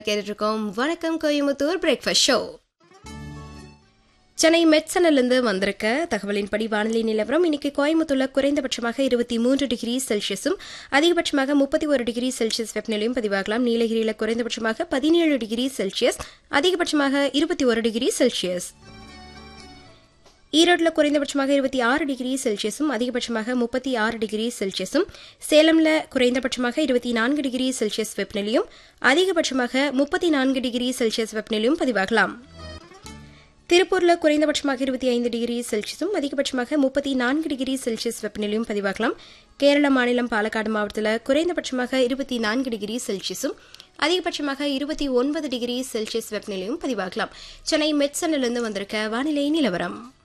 கேட்டுருக்கோம் வணக்கம் Coimbatore breakfast show Chennai மெட்சனிலிருந்து வந்திருக்க தகவலின்படி வானிலை நிலவரம் இன்னைக்கு கோயம்புத்தூர்ல குறைந்தபட்சமாக இருபத்தி மூன்று டிகிரி செல்சியஸும் அதிகபட்சமாக முப்பத்தி ஒரு டிகிரி செல்சியஸ் வெப்பநிலையும் பதிவாகலாம் நீலகிரியில் குறைந்தபட்சமாக பதினேழு டிகிரி செல்சியஸ் அதிகபட்சமாக இருபத்தி ஒரு டிகிரி செல்சியஸ் ஈரோட்டில் குறைந்தபட்சமாக இருபத்தி ஆறு டிகிரி செல்சியஸும் அதிகபட்சமாக முப்பத்தி ஆறு டிகிரி செல்சியஸும் சேலம்ல குறைந்தபட்சமாக இருபத்தி நான்கு டிகிரி செல்சியஸ் வெப்பநிலையும் அதிகபட்சமாக முப்பத்தி நான்கு டிகிரி செல்சியஸ் வெப்பநிலையும் பதிவாகலாம் திருப்பூர்ல குறைந்தபட்சமாக இருபத்தி ஐந்து டிகிரி செல்சியஸும் அதிகபட்சமாக முப்பத்தி நான்கு டிகிரி செல்சியஸ் வெப்பநிலையும் பதிவாகலாம் கேரள மாநிலம் பாலக்காடு மாவட்டத்தில் குறைந்தபட்சமாக இருபத்தி நான்கு டிகிரி செல்சியஸும் அதிகபட்சமாக இருபத்தி ஒன்பது டிகிரி செல்சியஸ் வெப்பநிலையும் பதிவாகலாம் சென்னை மெட்சனிலிருந்து வந்திருக்க வானிலை நிலவரம்